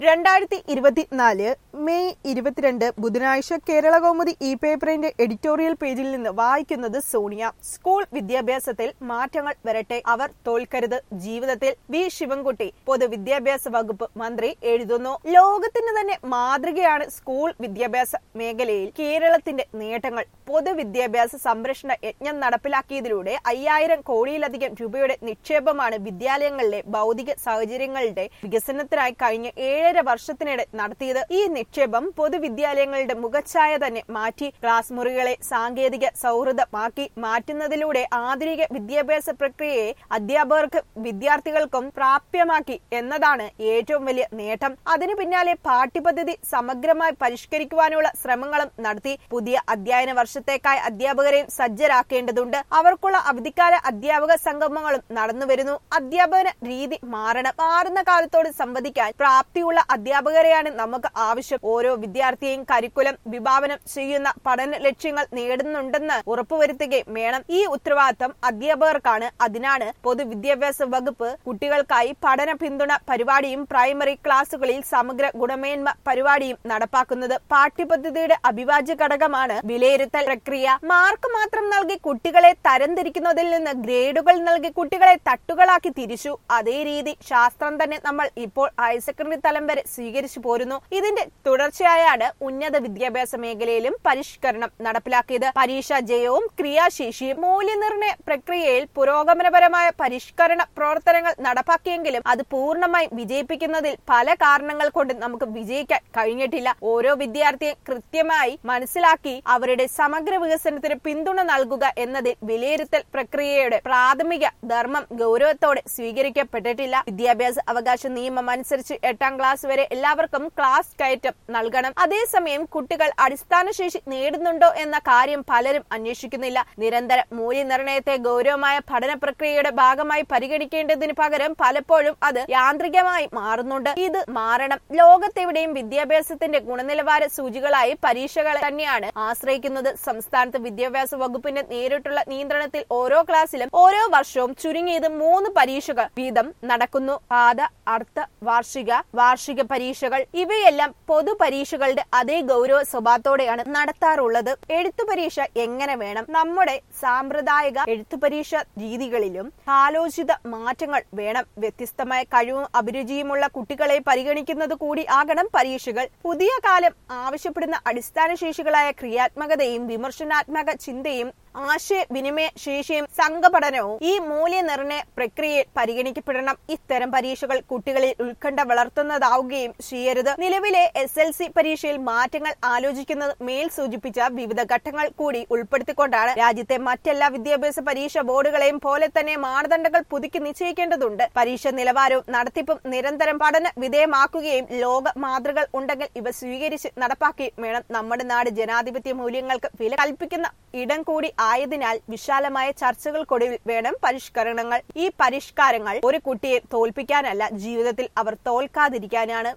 രണ്ടായിരത്തി ഇരുപത്തിനാല് മെയ് ഇരുപത്തിരണ്ട് ബുധനാഴ്ച കേരള കൗമുദി ഇ പേപ്പറിന്റെ എഡിറ്റോറിയൽ പേജിൽ നിന്ന് വായിക്കുന്നത് സോണിയ സ്കൂൾ വിദ്യാഭ്യാസത്തിൽ മാറ്റങ്ങൾ വരട്ടെ അവർ തോൽക്കരുത് ജീവിതത്തിൽ വി ശിവൻകുട്ടി പൊതുവിദ്യാഭ്യാസ വകുപ്പ് മന്ത്രി എഴുതുന്നു ലോകത്തിന് തന്നെ മാതൃകയാണ് സ്കൂൾ വിദ്യാഭ്യാസ മേഖലയിൽ കേരളത്തിന്റെ നേട്ടങ്ങൾ പൊതുവിദ്യാഭ്യാസ സംരക്ഷണ യജ്ഞം നടപ്പിലാക്കിയതിലൂടെ അയ്യായിരം കോടിയിലധികം രൂപയുടെ നിക്ഷേപമാണ് വിദ്യാലയങ്ങളിലെ ഭൗതിക സാഹചര്യങ്ങളുടെ വികസനത്തിനായി കഴിഞ്ഞ ഏഴര വർഷത്തിനിടെ നടത്തിയത് ഈ നിക്ഷേപം പൊതുവിദ്യാലയങ്ങളുടെ മുഖച്ഛായ തന്നെ മാറ്റി ക്ലാസ് മുറികളെ സാങ്കേതിക സൗഹൃദമാക്കി മാറ്റുന്നതിലൂടെ ആധുനിക വിദ്യാഭ്യാസ പ്രക്രിയയെ അധ്യാപകർക്കും വിദ്യാർത്ഥികൾക്കും പ്രാപ്യമാക്കി എന്നതാണ് ഏറ്റവും വലിയ നേട്ടം അതിനു പിന്നാലെ പാഠ്യപദ്ധതി സമഗ്രമായി പരിഷ്കരിക്കുവാനുള്ള ശ്രമങ്ങളും നടത്തി പുതിയ അധ്യയന വർഷത്തേക്കായി അധ്യാപകരെയും സജ്ജരാക്കേണ്ടതുണ്ട് അവർക്കുള്ള അവധിക്കാല അധ്യാപക സംഗമങ്ങളും നടന്നുവരുന്നു അധ്യാപന രീതി മാറണം മാറുന്ന കാലത്തോട് സംവദിക്കാൻ പ്രാപ്തിയുള്ള അധ്യാപകരെയാണ് നമുക്ക് ആവശ്യം ഓരോ വിദ്യാർത്ഥിയെയും കരിക്കുലം വിഭാവനം ചെയ്യുന്ന പഠന ലക്ഷ്യങ്ങൾ നേടുന്നുണ്ടെന്ന് ഉറപ്പുവരുത്തുകയും വേണം ഈ ഉത്തരവാദിത്തം അധ്യാപകർക്കാണ് അതിനാണ് പൊതുവിദ്യാഭ്യാസ വകുപ്പ് കുട്ടികൾക്കായി പഠന പിന്തുണ പരിപാടിയും പ്രൈമറി ക്ലാസുകളിൽ സമഗ്ര ഗുണമേന്മ പരിപാടിയും നടപ്പാക്കുന്നത് പാഠ്യപദ്ധതിയുടെ അവിഭാജ്യ ഘടകമാണ് വിലയിരുത്തൽ പ്രക്രിയ മാർക്ക് മാത്രം നൽകി കുട്ടികളെ തരംതിരിക്കുന്നതിൽ നിന്ന് ഗ്രേഡുകൾ നൽകി കുട്ടികളെ തട്ടുകളാക്കി തിരിച്ചു അതേ രീതി ശാസ്ത്രം തന്നെ നമ്മൾ ഇപ്പോൾ ഹയർ സെക്കൻഡറി തലം വരെ സ്വീകരിച്ചു പോരുന്നു ഇതിന്റെ തുടർച്ചയായാണ് ഉന്നത വിദ്യാഭ്യാസ മേഖലയിലും പരിഷ്കരണം നടപ്പിലാക്കിയത് പരീക്ഷാ ജയവും ക്രിയാശേഷിയും മൂല്യനിർണ്ണയ പ്രക്രിയയിൽ പുരോഗമനപരമായ പരിഷ്കരണ പ്രവർത്തനങ്ങൾ നടപ്പാക്കിയെങ്കിലും അത് പൂർണ്ണമായി വിജയിപ്പിക്കുന്നതിൽ പല കാരണങ്ങൾ കൊണ്ട് നമുക്ക് വിജയിക്കാൻ കഴിഞ്ഞിട്ടില്ല ഓരോ വിദ്യാർത്ഥിയെ കൃത്യമായി മനസ്സിലാക്കി അവരുടെ സമഗ്ര വികസനത്തിന് പിന്തുണ നൽകുക എന്നതിൽ വിലയിരുത്തൽ പ്രക്രിയയുടെ പ്രാഥമിക ധർമ്മം ഗൗരവത്തോടെ സ്വീകരിക്കപ്പെട്ടിട്ടില്ല വിദ്യാഭ്യാസ അവകാശ നിയമം അനുസരിച്ച് എട്ടാം ക്ലാസ് വരെ എല്ലാവർക്കും ക്ലാസ് കയറ്റം നൽകണം അതേസമയം കുട്ടികൾ അടിസ്ഥാന ശേഷി നേടുന്നുണ്ടോ എന്ന കാര്യം പലരും അന്വേഷിക്കുന്നില്ല നിരന്തര മൂല്യനിർണ്ണയത്തെ ഗൗരവമായ പഠന പ്രക്രിയയുടെ ഭാഗമായി പരിഗണിക്കേണ്ടതിന് പകരം പലപ്പോഴും അത് യാന്ത്രികമായി മാറുന്നുണ്ട് ഇത് മാറണം ലോകത്തെവിടെയും വിദ്യാഭ്യാസത്തിന്റെ ഗുണനിലവാര സൂചികളായി പരീക്ഷകളെ തന്നെയാണ് ആശ്രയിക്കുന്നത് സംസ്ഥാനത്ത് വിദ്യാഭ്യാസ വകുപ്പിന്റെ നേരിട്ടുള്ള നിയന്ത്രണത്തിൽ ഓരോ ക്ലാസ്സിലും ഓരോ വർഷവും ചുരുങ്ങിയത് മൂന്ന് പരീക്ഷകൾ വീതം നടക്കുന്നു പാദ അർത്ഥ വാർഷിക വാർഷിക പരീക്ഷകൾ ഇവയെല്ലാം പൊതു പരീക്ഷകളുടെ അതേ ഗൗരവ സ്വഭാവത്തോടെയാണ് നടത്താറുള്ളത് എഴുത്തു പരീക്ഷ എങ്ങനെ വേണം നമ്മുടെ സാമ്പ്രദായിക എഴുത്തു പരീക്ഷ രീതികളിലും കാലോചിത മാറ്റങ്ങൾ വേണം വ്യത്യസ്തമായ കഴിവും അഭിരുചിയുമുള്ള കുട്ടികളെ പരിഗണിക്കുന്നത് കൂടി ആകണം പരീക്ഷകൾ പുതിയ കാലം ആവശ്യപ്പെടുന്ന അടിസ്ഥാന ശേഷികളായ ക്രിയാത്മകതയും വിമർശനാത്മക ചിന്തയും ആശയവിനിമയ ശേഷിയും സംഘപഠനവും ഈ മൂല്യനിർണ്ണയ പ്രക്രിയയിൽ പരിഗണിക്കപ്പെടണം ഇത്തരം പരീക്ഷകൾ കുട്ടികളിൽ ഉത്കണ്ഠ വളർത്തുന്നതാവുകയും ചെയ്യരുത് നിലവിലെ എസ് എൽ സി പരീക്ഷയിൽ മാറ്റങ്ങൾ ആലോചിക്കുന്നത് മേൽ സൂചിപ്പിച്ച വിവിധ ഘട്ടങ്ങൾ കൂടി ഉൾപ്പെടുത്തിക്കൊണ്ടാണ് രാജ്യത്തെ മറ്റെല്ലാ വിദ്യാഭ്യാസ പരീക്ഷ ബോർഡുകളെയും പോലെ തന്നെ മാനദണ്ഡങ്ങൾ പുതുക്കി നിശ്ചയിക്കേണ്ടതുണ്ട് പരീക്ഷ നിലവാരവും നടത്തിപ്പും നിരന്തരം പഠന വിധേയമാക്കുകയും ലോക മാതൃകൾ ഉണ്ടെങ്കിൽ ഇവ സ്വീകരിച്ച് നടപ്പാക്കുകയും വേണം നമ്മുടെ നാട് ജനാധിപത്യ മൂല്യങ്ങൾക്ക് വില കൽപ്പിക്കുന്ന ഇടം കൂടി ആയതിനാൽ വിശാലമായ ചർച്ചകൾക്കൊടുവിൽ വേണം പരിഷ്കരണങ്ങൾ ഈ പരിഷ്കാരങ്ങൾ ഒരു കുട്ടിയെ തോൽപ്പിക്കാനല്ല ജീവിതത്തിൽ അവർ തോൽക്കാതിരിക്കാനാണ്